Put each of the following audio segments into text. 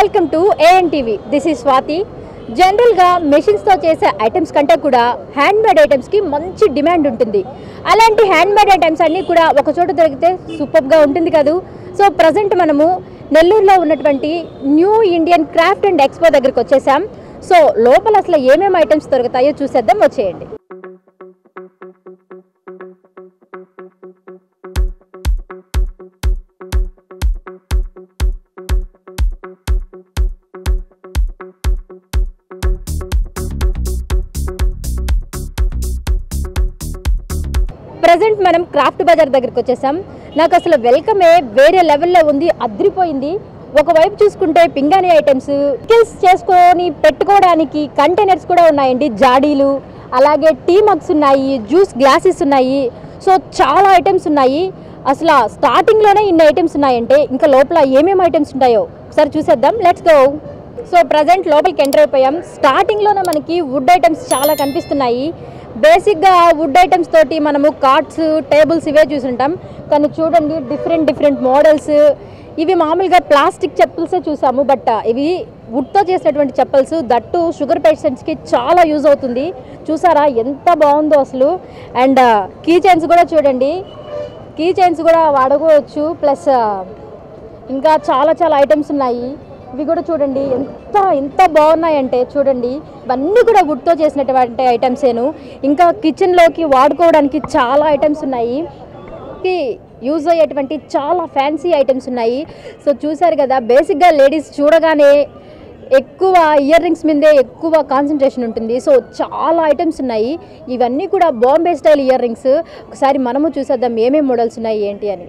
welcome to AN TV this is Swathi జనరల్గా మెషిన్స్తో చేసే ఐటమ్స్ కంటే కూడా హ్యాండ్ మేడ్ ఐటమ్స్కి మంచి డిమాండ్ ఉంటుంది అలాంటి హ్యాండ్ మేడ్ ఐటమ్స్ అన్నీ కూడా ఒక చోట దొరికితే సూపర్గా ఉంటుంది కదూ సో ప్రజెంట్ మనము నెల్లూరులో ఉన్నటువంటి new Indian craft and expo దగ్గరికి వచ్చేసాం సో లోపల అసలు ఏమేమి ఐటమ్స్ దొరుకుతాయో చూసేద్దాం వచ్చేయండి ప్రజెంట్ మనం క్రాఫ్ట్ బజార్ దగ్గరికి వచ్చేసాం నాకు అసలు వెల్కమే వేరే లెవెల్లో ఉంది అద్రిపోయింది ఒకవైపు చూసుకుంటే పింగాణి ఐటమ్స్ స్కిల్స్ చేసుకొని పెట్టుకోవడానికి కంటైనర్స్ కూడా ఉన్నాయండి జాడీలు అలాగే టీ మగ్స్ ఉన్నాయి జ్యూస్ గ్లాసెస్ ఉన్నాయి సో చాలా ఐటమ్స్ ఉన్నాయి అసలు స్టార్టింగ్లోనే ఇన్ని ఐటమ్స్ ఉన్నాయంటే ఇంకా లోపల ఏమేమి ఐటమ్స్ ఉంటాయో ఒకసారి చూసేద్దాం లెట్స్ గో సో ప్రజెంట్ లోపలికి ఎంటర్ అయిపోయాం స్టార్టింగ్లోనే మనకి వుడ్ ఐటమ్స్ చాలా కనిపిస్తున్నాయి బేసిక్గా వుడ్ ఐటమ్స్ తోటి మనము కార్డ్స్ టేబుల్స్ ఇవే చూసుంటాం కానీ చూడండి డిఫరెంట్ డిఫరెంట్ మోడల్స్ ఇవి మామూలుగా ప్లాస్టిక్ చెప్పల్సే చూసాము బట్ ఇవి వుడ్తో చేసినటువంటి చెప్పల్స్ దట్టు షుగర్ పేషెంట్స్కి చాలా యూజ్ అవుతుంది చూసారా ఎంత బాగుందో అసలు అండ్ కీ చైన్స్ కూడా చూడండి కీ చైన్స్ కూడా వాడుకోవచ్చు ప్లస్ ఇంకా చాలా చాలా ఐటమ్స్ ఉన్నాయి ఇవి కూడా చూడండి ఎంత ఎంత బాగున్నాయంటే చూడండి ఇవన్నీ కూడా వుడ్తో చేసినటువంటి ఐటమ్సేను ఇంకా కిచెన్లోకి వాడుకోవడానికి చాలా ఐటమ్స్ ఉన్నాయి కి యూజ్ అయ్యేటువంటి చాలా ఫ్యాన్సీ ఐటమ్స్ ఉన్నాయి సో చూసారు కదా బేసిక్గా లేడీస్ చూడగానే ఎక్కువ ఇయర్ రింగ్స్ మీదే ఎక్కువ కాన్సన్ట్రేషన్ ఉంటుంది సో చాలా ఐటమ్స్ ఉన్నాయి ఇవన్నీ కూడా బాంబే స్టైల్ ఇయర్ రింగ్స్ ఒకసారి మనము చూసేద్దాం ఏమేమి మోడల్స్ ఉన్నాయి ఏంటి అని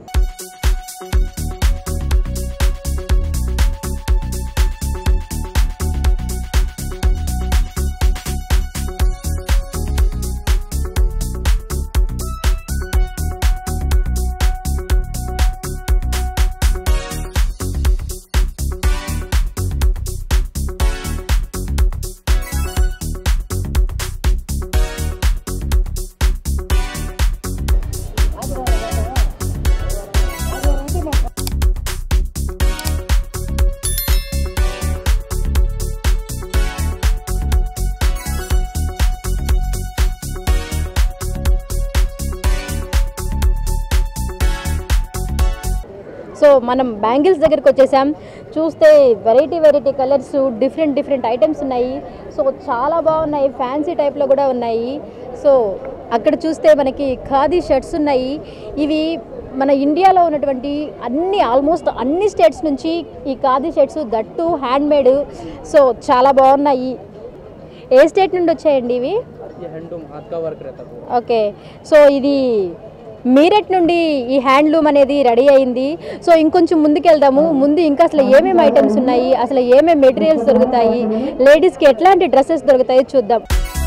సో మనం బ్యాంగిల్స్ దగ్గరికి వచ్చేసాం చూస్తే variety variety colours different different items ఉన్నాయి సో చాలా బాగున్నాయి ఫ్యాన్సీ టైప్లో కూడా ఉన్నాయి సో అక్కడ చూస్తే మనకి ఖాదీ షర్ట్స్ ఉన్నాయి ఇవి మన ఇండియాలో ఉన్నటువంటి అన్ని ఆల్మోస్ట్ అన్ని స్టేట్స్ నుంచి ఈ khadi shirts that handmade so చాలా బాగున్నాయి ఏ స్టేట్ నుండి వచ్చాయండి ఇవి ये हैंडलूम हाथ का वर्क रहता है पूरा ఓకే సో ఇది మీరట్ నుండి ఈ హ్యాండ్లూమ్ అనేది రెడీ అయింది సో ఇంకొంచెం ముందుకెళ్దాము ముందు ఇంకా అసలు ఏమేమి ఐటమ్స్ ఉన్నాయి అసలు ఏమేమి మెటీరియల్స్ దొరుకుతాయి లేడీస్కి ఎట్లాంటి డ్రెస్సెస్ దొరుకుతాయో చూద్దాం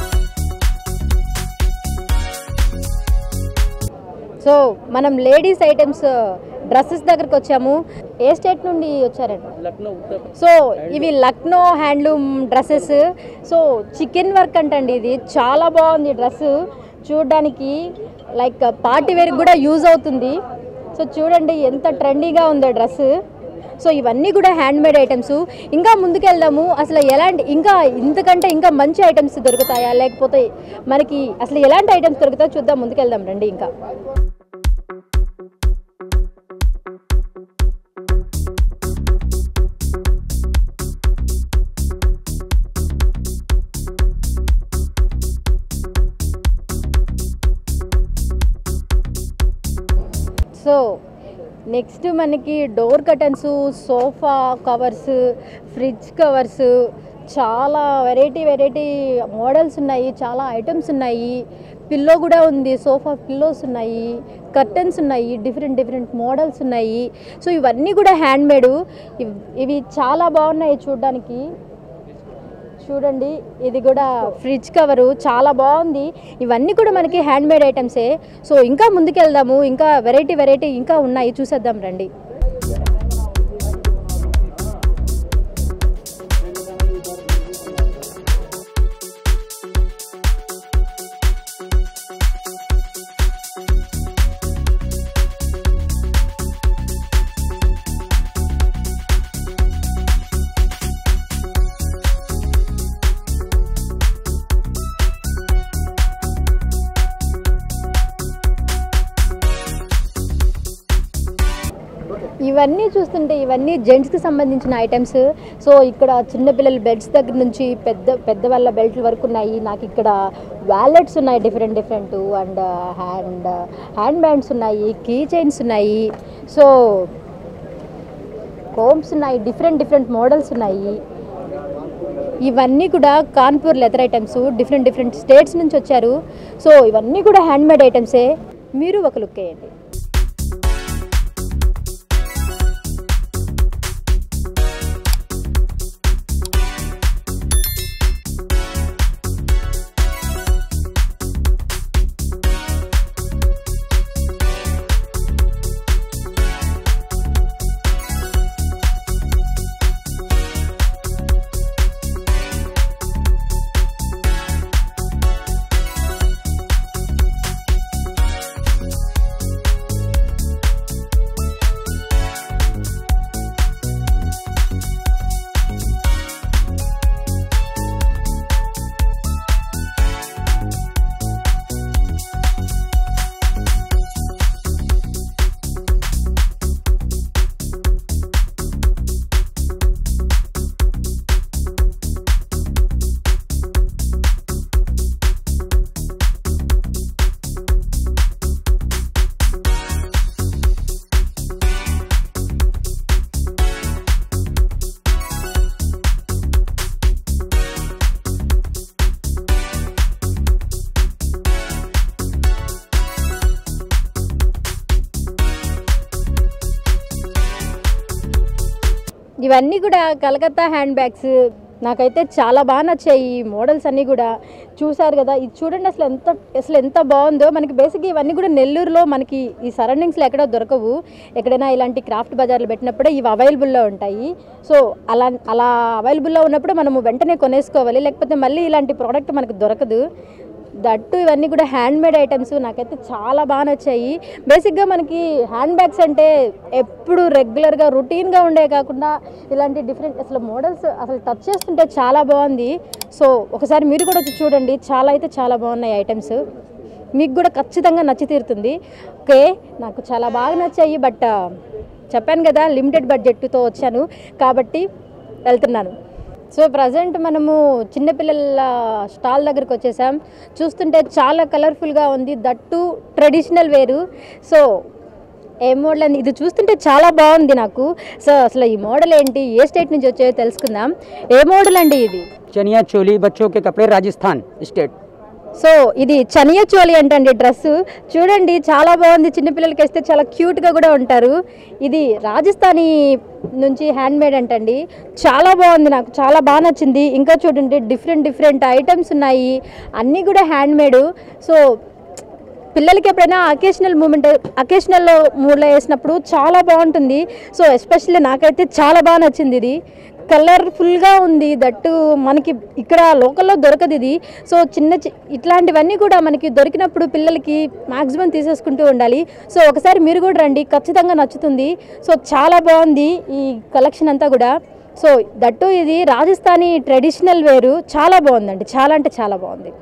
సో మనం లేడీస్ ఐటమ్స్ డ్రెస్సెస్ దగ్గరకు వచ్చాము ఏ స్టేట్ నుండి వచ్చారండి लखनऊ उत्तर సో ఇవి Lucknow handloom dresses so chikan work అంటండి ఇది చాలా బాగుంది డ్రెస్ చూడడానికి లైక్ పార్టీ వేర్కి కూడా యూజ్ అవుతుంది సో చూడండి ఎంత ట్రెండీగా ఉందో డ్రెస్ సో ఇవన్నీ కూడా హ్యాండ్ మేడ్ ఐటమ్స్ ఇంకా ముందుకెళ్దాము అసలు ఎలాంటి ఇంకా ఇంతకంటే ఇంకా మంచి ఐటమ్స్ దొరుకుతాయా లేకపోతే మనకి అసలు ఎలాంటి ఐటమ్స్ దొరుకుతాయో చూద్దాం ముందుకెళ్దాం రండి ఇంకా సో నెక్స్ట్ మనకి door curtains sofa covers fridge covers చాలా వెరైటీ వెరైటీ మోడల్స్ ఉన్నాయి చాలా ఐటమ్స్ ఉన్నాయి పిల్లో కూడా ఉంది సోఫా పిల్లోస్ ఉన్నాయి కర్టన్స్ ఉన్నాయి డిఫరెంట్ డిఫరెంట్ మోడల్స్ ఉన్నాయి సో ఇవన్నీ కూడా హ్యాండ్ మేడ్ ఇవి చాలా బాగున్నాయి చూడడానికి చూడండి ఇది కూడా ఫ్రిడ్జ్ కవరు చాలా బాగుంది ఇవన్నీ కూడా మనకి హ్యాండ్ మేడ్ ఐటమ్సే సో ఇంకా ముందుకెళ్దాము ఇంకా వెరైటీ వెరైటీ ఇంకా ఉన్నాయి చూసేద్దాం రండి ఇవన్నీ చూస్తుంటే ఇవన్నీ జెంట్స్కి సంబంధించిన ఐటమ్స్ సో ఇక్కడ చిన్నపిల్లల బెడ్స్ దగ్గర నుంచి పెద్ద పెద్ద వాళ్ళ బెల్ట్ల వరకు ఉన్నాయి నాకు ఇక్కడ వ్యాలెట్స్ ఉన్నాయి different different and hand hand bands ఉన్నాయి కీ చైన్స్ ఉన్నాయి సో కోమ్స్ ఉన్నాయి డిఫరెంట్ డిఫరెంట్ మోడల్స్ ఉన్నాయి ఇవన్నీ కూడా Kanpur leather items different different states నుంచి వచ్చారు సో ఇవన్నీ కూడా హ్యాండ్మేడ్ ఐటమ్సే మీరు ఒక లుక్ వేయండి ఇవన్నీ కూడా కలకత్తా హ్యాండ్ బ్యాగ్స్ నాకైతే చాలా బాగా నచ్చాయి ఈ మోడల్స్ అన్నీ కూడా చూసారు కదా ఇది చూడండి అసలు ఎంత అసలు ఎంత బాగుందో మనకి బేసిక్గా ఇవన్నీ కూడా నెల్లూరులో మనకి ఈ సరౌండింగ్స్లో ఎక్కడో దొరకవు ఎక్కడైనా ఇలాంటి క్రాఫ్ట్ బజార్లు పెట్టినప్పుడే ఇవి అవైలబుల్లో ఉంటాయి సో అలా అలా అవైలబుల్లో ఉన్నప్పుడు మనము వెంటనే కొనేసుకోవాలి లేకపోతే మళ్ళీ ఇలాంటి ప్రోడక్ట్ మనకు దొరకదు దట్టు ఇవన్నీ కూడా హ్యాండ్ మేడ్ ఐటమ్స్ నాకైతే చాలా బాగా నచ్చాయి బేసిక్గా మనకి హ్యాండ్ బ్యాగ్స్ అంటే ఎప్పుడు రెగ్యులర్గా రొటీన్గా ఉండే కాకుండా ఇలాంటి డిఫరెంట్ అసలు మోడల్స్ అసలు టచ్ చేస్తుంటే చాలా బాగుంది సో ఒకసారి మీరు కూడా వచ్చి చూడండి చాలా అయితే చాలా బాగున్నాయి ఐటమ్స్ మీకు కూడా ఖచ్చితంగా నచ్చి తీరుతుంది ఓకే నాకు చాలా బాగా నచ్చాయి బట్ చెప్పాను కదా లిమిటెడ్ బడ్జెట్తో వచ్చాను కాబట్టి వెళ్తున్నాను సో ప్రజెంట్ మనము చిన్నపిల్లల స్టాల్ దగ్గరికి వచ్చేసాం చూస్తుంటే చాలా కలర్ఫుల్గా ఉంది దట్టు ట్రెడిషనల్ వేరు సో ఏ మోడల్ అని ఇది చూస్తుంటే చాలా బాగుంది నాకు సో అసలు ఈ మోడల్ ఏంటి ఏ స్టేట్ నుంచి వచ్చాయో తెలుసుకుందాం ఏ మోడల్ అండి ఇది चनिया चोली बच्चों के कपड़े राजस्थान स्टेट సో ఇది చనియా చోలి అంటండి డ్రెస్ చూడండి చాలా బాగుంది చిన్నపిల్లలకి వేస్తే చాలా క్యూట్గా కూడా ఉంటారు ఇది రాజస్థానీ నుంచి హ్యాండ్ మేడ్ అంటండి చాలా బాగుంది నాకు చాలా బాగా నచ్చింది ఇంకా చూడండి డిఫరెంట్ డిఫరెంట్ ఐటమ్స్ ఉన్నాయి అన్నీ కూడా హ్యాండ్ మేడ్ సో పిల్లలకి ఎప్పుడైనా అకేషనల్ మూమెంట్ అకేషనల్ మూడ్లో వేసినప్పుడు చాలా బాగుంటుంది సో ఎస్పెషల్లీ నాకైతే చాలా బాగా నచ్చింది ఇది కలర్ఫుల్గా ఉంది దట్టు మనకి ఇక్కడ లోకల్లో దొరకదు ఇది సో చిన్న చి- ఇట్లాంటివన్నీ కూడా మనకి దొరికినప్పుడు పిల్లలకి మ్యాక్సిమం తీసేసుకుంటూ ఉండాలి సో ఒకసారి మీరు కూడా రండి ఖచ్చితంగా నచ్చుతుంది సో చాలా బాగుంది ఈ కలెక్షన్ అంతా కూడా సో దట్టు ఇది రాజస్థానీ ట్రెడిషనల్ వేరు చాలా బాగుందండి చాలా అంటే చాలా బాగుంది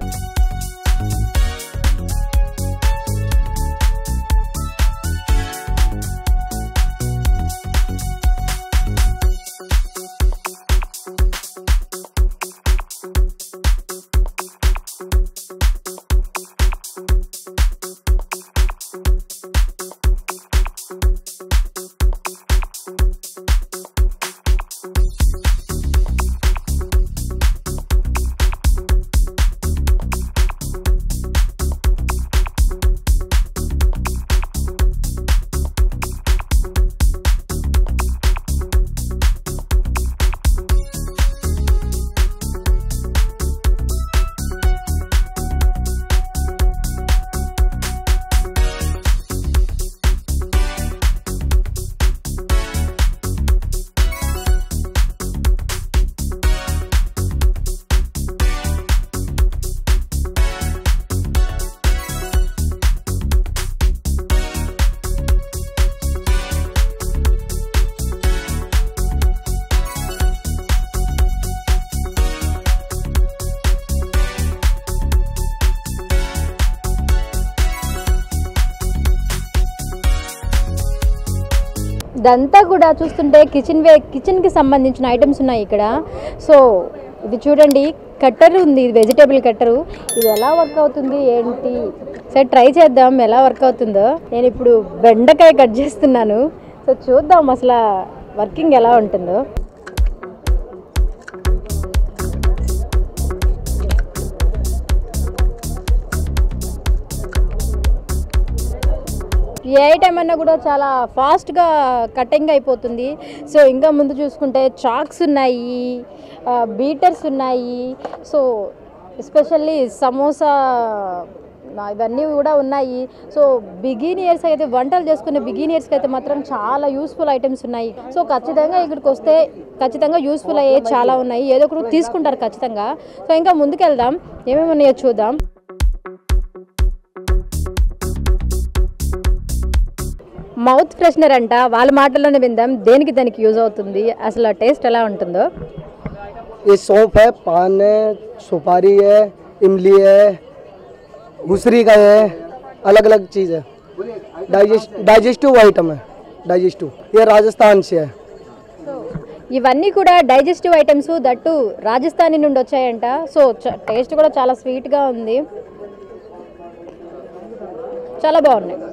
ఇదంతా కూడా చూస్తుంటే కిచెన్ వే కిచెన్కి సంబంధించిన ఐటమ్స్ ఉన్నాయి ఇక్కడ సో ఇది చూడండి కట్టర్ ఉంది ఇది వెజిటేబుల్ కట్టరు ఇది ఎలా వర్క్ అవుతుంది ఏంటి సరే ట్రై చేద్దాం ఎలా వర్క్ అవుతుందో నేను ఇప్పుడు బెండకాయ కట్ చేస్తున్నాను సో చూద్దాం అసలు వర్కింగ్ ఎలా ఉంటుందో ఏ ఐటమ్ అన్నా కూడా చాలా ఫాస్ట్గా కటింగ్ అయిపోతుంది సో ఇంకా ముందు చూసుకుంటే చాక్స్ ఉన్నాయి బీటర్స్ ఉన్నాయి సో ఎస్పెషల్లీ సమోసా నా- ఇవన్నీ కూడా ఉన్నాయి సో బిగినియర్స్ అయితే వంటలు చేసుకునే బిగినియర్స్కి అయితే మాత్రం చాలా యూస్ఫుల్ ఐటమ్స్ ఉన్నాయి సో ఖచ్చితంగా ఇక్కడికి వస్తే ఖచ్చితంగా యూస్ఫుల్ అయ్యే చాలా ఉన్నాయి ఏదో ఒకటి తీసుకుంటారు ఖచ్చితంగా సో ఇంకా ముందుకెళ్దాం ఏమేమి ఉన్నాయో చూద్దాం మౌత్ ఫ్రెషనర్ అంట వాళ్ళ మాటల్లోనే విందాం దేనికి దానికి యూజ్ అవుతుంది అసలు టేస్ట్ ఎలా ఉంటుందో ये सौंफ है पान है सुपारी है इमली है भूसरी का है अलग अलग चीज़ है डाइजेस्ट डाइजेस्टिव आइटम है डाइजेस्टिव ये राजस्थान से है ఇవన్నీ కూడా డైజెస్టివ్ ఐటమ్స్ దట్టు రాజస్థానీ నుండి వచ్చాయంట సో టేస్ట్ కూడా చాలా స్వీట్గా ఉంది చాలా బాగున్నాయి